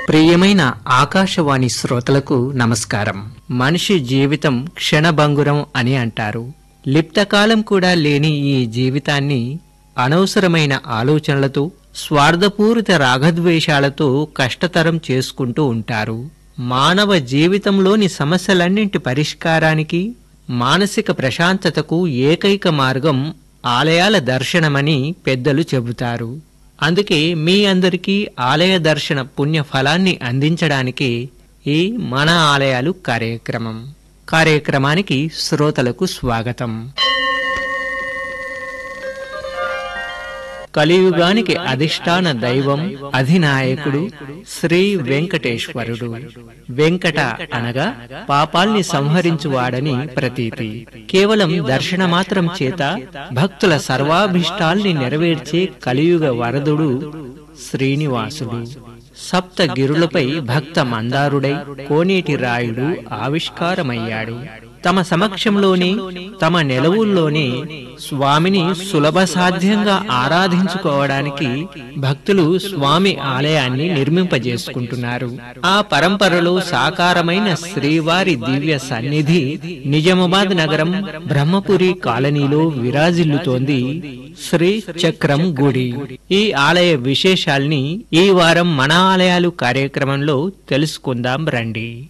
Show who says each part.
Speaker 1: ప్రియమైన ఆకాశవాణి శ్రోతలకు నమస్కారం మనిషి జీవితం క్షణభంగురం అని అంటారు లిప్తకాలం కూడా లేని ఈ జీవితాన్ని అనవసరమైన ఆలోచనలతో స్వార్థపూరిత రాగద్వేషాలతో కష్టతరం చేసుకుంటూ ఉంటారు మానవ జీవితంలోని సమస్యలన్నింటి పరిష్కారానికి మానసిక ప్రశాంతతకు ఏకైక మార్గం ఆలయాల దర్శనమని పెద్దలు చెబుతారు అందుకే మీ అందరికీ ఆలయ దర్శన పుణ్య ఫలాన్ని అందించడానికి ఈ మన ఆలయాలు కార్యక్రమం కార్యక్రమానికి శ్రోతలకు స్వాగతం కలియుగానికి అధిష్టాన దైవం అధినాయకుడు శ్రీ వెంకటేశ్వరుడు వెంకట అనగా పాపాల్ని సంహరించువాడని ప్రతీతి కేవలం దర్శన మాత్రం చేత భక్తుల సర్వాభిష్టాల్ని నెరవేర్చే కలియుగ వరదుడు శ్రీనివాసుడు సప్త గిరులపై భక్త మందారుడై కోనేటి రాయుడు ఆవిష్కారమయ్యాడు తమ సమక్షంలోనే తమ నెలవుల్లోనే స్వామిని సులభ సాధ్యంగా ఆరాధించుకోవడానికి భక్తులు స్వామి ఆలయాన్ని నిర్మింపజేసుకుంటున్నారు ఆ పరంపరలో సాకారమైన శ్రీవారి దివ్య సన్నిధి నిజామాబాద్ నగరం బ్రహ్మపురి కాలనీలో విరాజిల్లుతోంది శ్రీ చక్రం గుడి ఈ ఆలయ విశేషాల్ని ఈ వారం మన ఆలయాలు కార్యక్రమంలో తెలుసుకుందాం రండి